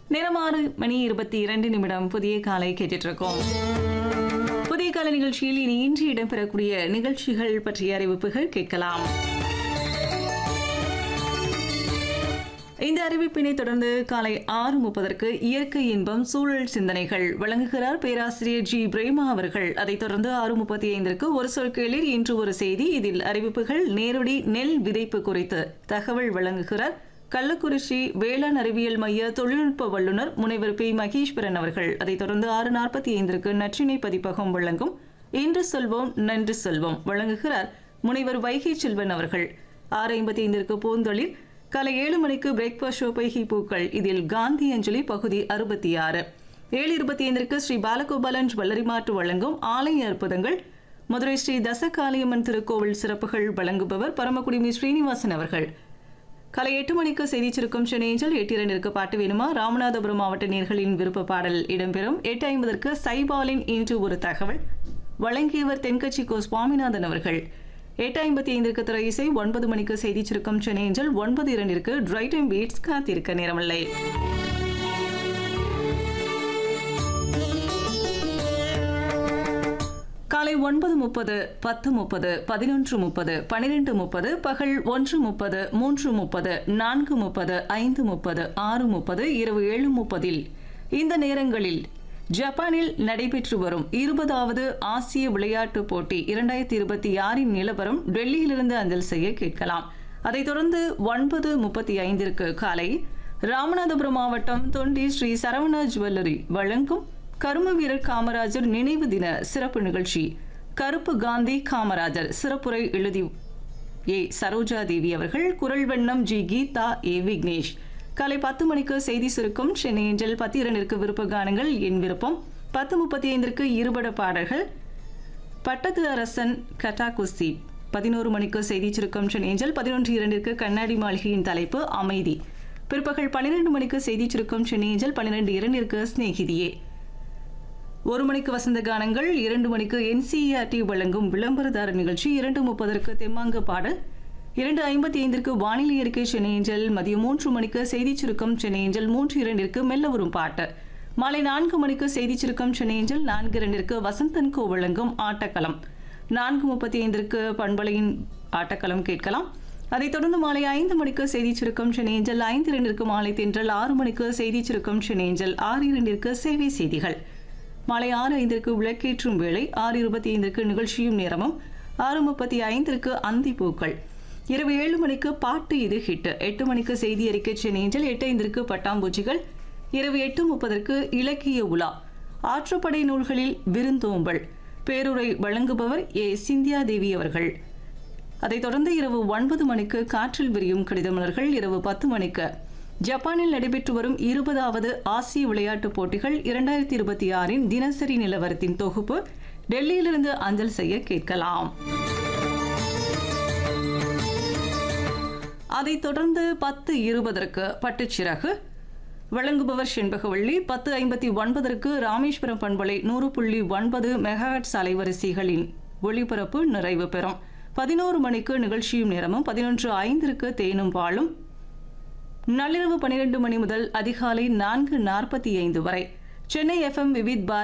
நேரம் ஆறு மணி இருபத்தி இரண்டு நிமிடம் புதிய காலை கேட்டுட்டு இருக்கோம் புதிய கால நிகழ்ச்சியில் இனி இன்று இடம்பெறக்கூடிய நிகழ்ச்சிகள் பற்றிய அறிவிப்புகள் கேட்கலாம் இந்த அறிவிப்பினை தொடர்ந்து காலை ஆறு முப்பதற்கு இயற்கை இன்பம் சூழல் சிந்தனைகள் வழங்குகிறார் பேராசிரியர் ஜி பிரேமா அவர்கள் அதைத் தொடர்ந்து ஆறு முப்பத்தி ஐந்திற்கு ஒரு சொல் கேளிர் இன்று ஒரு செய்தி இதில் அறிவிப்புகள் நேரடி நெல் விதைப்பு குறித்து தகவல் வழங்குகிறார் கள்ளக்குறிச்சி வேளாண் அறிவியல் மைய தொழில்நுட்ப வல்லுநர் முனைவர் பி மகேஸ்வரன் அவர்கள் அதைத் தொடர்ந்து ஆறு நாற்பத்தி ஐந்திற்கு நற்றினை பதிப்பகம் வழங்கும் இன்று சொல்வோம் நன்று சொல்வோம் வழங்குகிறார் முனைவர் வைகை செல்வன் அவர்கள் ஆறு ஐம்பத்தி ஐந்திற்கு பூந்தொழில் காலை ஏழு மணிக்கு பிரேக்ஃபாஸ்ட் ஷோ பைகி பூக்கள் இதில் காந்தி அஞ்சலி பகுதி அறுபத்தி ஆறு ஏழு இருபத்தி ஐந்திற்கு ஸ்ரீ பாலகோபாலன் வளரிமாற்று வழங்கும் ஆலய அற்புதங்கள் மதுரை ஸ்ரீ தசகாளியம்மன் திருக்கோவில் சிறப்புகள் வழங்குபவர் பரமக்குடிமி ஸ்ரீனிவாசன் அவர்கள் காலை எட்டு மணிக்கு செய்தி சுருக்கம் சென்னையில் எட்டு இரண்டிற்கு பாட்டு வேணுமா ராமநாதபுரம் மாவட்ட நேர்களின் விருப்ப பாடல் இடம்பெறும் எட்டு ஐம்பதற்கு சைபாலின் இன்று ஒரு தகவல் வழங்கியவர் தென்கட்சி கோ சுவாமிநாதன் அவர்கள் எட்டு ஐம்பத்தி ஐந்திற்கு திரை இசை ஒன்பது மணிக்கு செய்தி சுருக்கம் சென்னையில் ஒன்பது இரண்டிற்கு ட்ரை டைம் பீட்ஸ் காத்திருக்க நேரமில்லை காலை ஒன்பது முப்பது பத்து முப்பது பதினொன்று முப்பது பனிரெண்டு முப்பது பகல் ஒன்று முப்பது மூன்று முப்பது நான்கு முப்பது ஐந்து முப்பது ஆறு முப்பது இரவு ஏழு முப்பதில் இந்த நேரங்களில் ஜப்பானில் நடைபெற்று வரும் இருபதாவது ஆசிய விளையாட்டுப் போட்டி இரண்டாயிரத்தி இருபத்தி ஆறின் நிலவரம் டெல்லியிலிருந்து அஞ்சல் செய்ய கேட்கலாம் அதைத் தொடர்ந்து ஒன்பது முப்பத்தி ஐந்திற்கு காலை ராமநாதபுரம் மாவட்டம் தொண்டி ஸ்ரீ சரவண ஜுவல்லரி வழங்கும் கரும வீரர் காமராஜர் நினைவு தின சிறப்பு நிகழ்ச்சி கருப்பு காந்தி காமராஜர் சிறப்புரை எழுதி ஏ சரோஜா தேவி அவர்கள் குரல் வண்ணம் ஜி கீதா ஏ விக்னேஷ் காலை பத்து மணிக்கு செய்தி சுருக்கம் சென்னை ஏஞ்சல் பத்து இரண்டிற்கு விருப்ப கானங்கள் என் விருப்பம் பத்து முப்பத்தி ஐந்திற்கு இருபட பாடல்கள் பட்டத்து அரசன் கட்டா குஸ்தி பதினோரு மணிக்கு செய்தி சுருக்கம் சென்னை ஏஞ்சல் பதினொன்று இரண்டிற்கு கண்ணாடி மாளிகையின் தலைப்பு அமைதி பிற்பகல் பன்னிரண்டு மணிக்கு செய்தி சுருக்கம் சென்னை ஏஞ்சல் பன்னிரண்டு இரண்டிற்கு சிநேகிதியே ஒரு மணிக்கு வசந்த கானங்கள் இரண்டு மணிக்கு என்சிஇஆர்டி வழங்கும் விளம்பரதார நிகழ்ச்சி இரண்டு முப்பதற்கு தெம்மாங்கு பாடல் இரண்டு ஐம்பத்தி ஐந்திற்கு வானிலை அறிக்கை சென்னை ஏஞ்சல் மதியம் மூன்று மணிக்கு செய்தி சுருக்கம் சென்னை ஏஞ்சல் மூன்று இரண்டிற்கு மெல்ல வரும் பாட்டு மாலை நான்கு மணிக்கு செய்தி சுருக்கம் சென்னை ஏஞ்சல் நான்கு இரண்டிற்கு வசந்தன் கோ வழங்கும் ஆட்டக்களம் நான்கு முப்பத்தி ஐந்திற்கு பண்பலையின் ஆட்டக்களம் கேட்கலாம் அதைத் தொடர்ந்து மாலை ஐந்து மணிக்கு செய்தி சுருக்கம் சென்னை ஏஞ்சல் ஐந்து இரண்டிற்கு மாலை தென்றல் ஆறு மணிக்கு செய்தி சுருக்கம் சென்னை ஏஞ்சல் ஆறு இரண்டிற்கு சேவை செய்திகள் மாலை ஆறு ஐந்திற்கு விளக்கேற்றும் வேளை ஆறு இருபத்தி ஐந்திற்கு நிகழ்ச்சியும் நேரமும் ஆறு முப்பத்தி ஐந்திற்கு அந்தி பூக்கள் இரவு ஏழு மணிக்கு பாட்டு இது ஹிட் எட்டு மணிக்கு செய்தி அறிக்கை சென்னையில் எட்டு ஐந்திற்கு பட்டாம்பூச்சிகள் இரவு எட்டு முப்பதற்கு இலக்கிய உலா ஆற்றுப்படை நூல்களில் விருந்தோம்பல் பேருரை வழங்குபவர் ஏ சிந்தியா தேவி அவர்கள் அதைத் தொடர்ந்து இரவு ஒன்பது மணிக்கு காற்றில் விரியும் கடிதமலர்கள் இரவு பத்து மணிக்கு ஜப்பானில் நடைபெற்று வரும் இருபதாவது ஆசிய விளையாட்டுப் போட்டிகள் இரண்டாயிரத்தி இருபத்தி ஆறின் தினசரி நிலவரத்தின் தொகுப்பு டெல்லியிலிருந்து அஞ்சல் செய்ய கேட்கலாம் அதைத் தொடர்ந்து பத்து இருபதற்கு பட்டுச்சிறகு வழங்குபவர் செண்பகவள்ளி பத்து ஐம்பத்தி ஒன்பதற்கு ராமேஸ்வரம் பண்பலை நூறு புள்ளி ஒன்பது மெகாஹட் அலைவரிசைகளின் ஒளிபரப்பு நிறைவு பெறும் பதினோரு மணிக்கு நிகழ்ச்சியும் நேரமும் பதினொன்று ஐந்திற்கு தேனும் பாலும் நள்ளிரவு பனிரெண்டு மணி முதல் அதிகாலை நான்கு நாற்பத்தி ஐந்து வரை சென்னை எஃப்எம் விவித் பார்